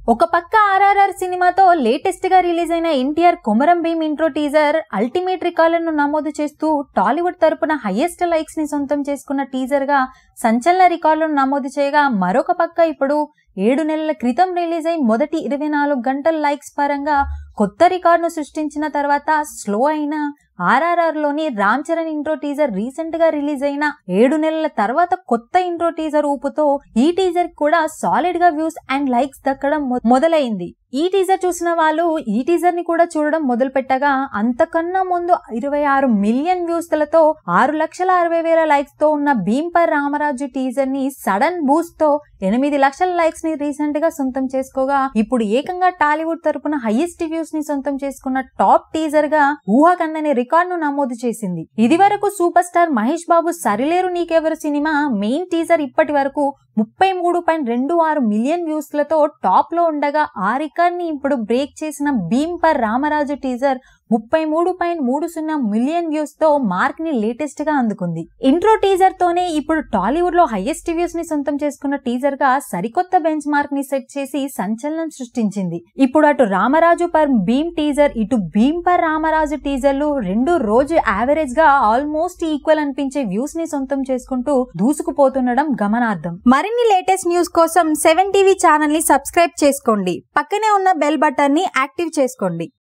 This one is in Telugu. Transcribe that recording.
ఒక పక్క ఆర్ఆర్ఆర్ సినిమాతో లేటెస్ట్ గా రిలీజ్ అయిన NTR Komaram Bheem intro teaser ultimate రికార్డులను నమోదు చేస్తూ టాలీవుడ్ తరపున హైయెస్ట్ లైక్స్ ని సొంతం చేసుకున్న టీజర్ గా సంచలన రికార్డులను నమోదు చేయగా మరొక పక్క ఇప్పుడు ఏడు నెలల క్రితం రిలీజ్ అయి మొదటి ఇరవై నాలుగు గంటల లైక్స్ పరంగా కొత్త రికార్డును సృష్టించిన తర్వాత స్లో అయిన ఆర్ఆర్ఆర్ లోని Ram Charan intro teaser recent గా రిలీజ్ అయిన ఏడు నెలల తర్వాత కొత్త ఇంట్రో టీజర్ ఊపుతో ఈ టీజర్ కూడా సాలిడ్ గా వ్యూస్ అండ్ లైక్స్ దక్కడం మొ- మొదలైంది ఈ టీజర్ చూసిన వాళ్ళు ఈ టీజర్ ని కూడా చూడడం మొదలు పెట్టగా అంతకన్నా ముందు ఇరవై ఆరు మిలియన్ వ్యూస్ లతో ఆరు లక్షల అరవై వేల లైక్స్ తో ఉన్న భీంపర్ రామరాజు టీజర్ ని సడన్ బూస్ట్ తో ఎనిమిది లక్షల లైక్స్ ని రీసెంట్ గా సొంతం చేసుకోగా ఇప్పుడు ఏకంగా టాలీవుడ్ తరపున హైయెస్ట్ వ్యూస్ ని సొంతం చేసుకున్న టాప్ టీజర్ గా ఊహాకందని రికార్డ్ ను నమోదు చేసింది ఇది వరకు super star Mahesh Babu Sarileru Neekevvaru cinema main teaser ఇప్పటి వరకు ముప్పై మూడు పాయింట్ రెండు ఆరు మిలియన్ వ్యూస్ లతో టాప్ లో ఉండగా ఆ రికార్డ్ ని ఇప్పుడు బ్రేక్ చేసిన భీమ్ పర్ రామరాజు టీజర్ ముప్పై మూడు పాయింట్ మూడు సున్నా మిలియన్ వ్యూస్ తో మార్క్ ని లేటెస్ట్ గా అందుకుంది ఇంట్రో టీజర్ తోనే ఇప్పుడు టాలీవుడ్ లో హైయెస్ట్ వ్యూస్ ని సొంతం చేసుకున్న టీజర్ గా సరికొత్త బెంచ్ మార్క్ ని సెట్ చేసి సంచలనం సృష్టించింది ఇప్పుడు అటు రామరాజు పర్ భీమ్ టీజర్ ఇటు భీమ్ పర్ రామరాజు టీజర్లు రెండు రోజు యావరేజ్ గా ఆల్మోస్ట్ ఈక్వల్ అనిపించే వ్యూస్ ని సొంతం చేసుకుంటూ దూసుకుపోతుండడం గమనార్థం మరిన్ని లేటెస్ట్ న్యూస్ కోసం సెవెన్ టీవీ ఛానల్ ని సబ్స్క్రైబ్ చేసుకోండి పక్కనే ఉన్న బెల్ బటన్ ని యాక్టివ్ చేసుకోండి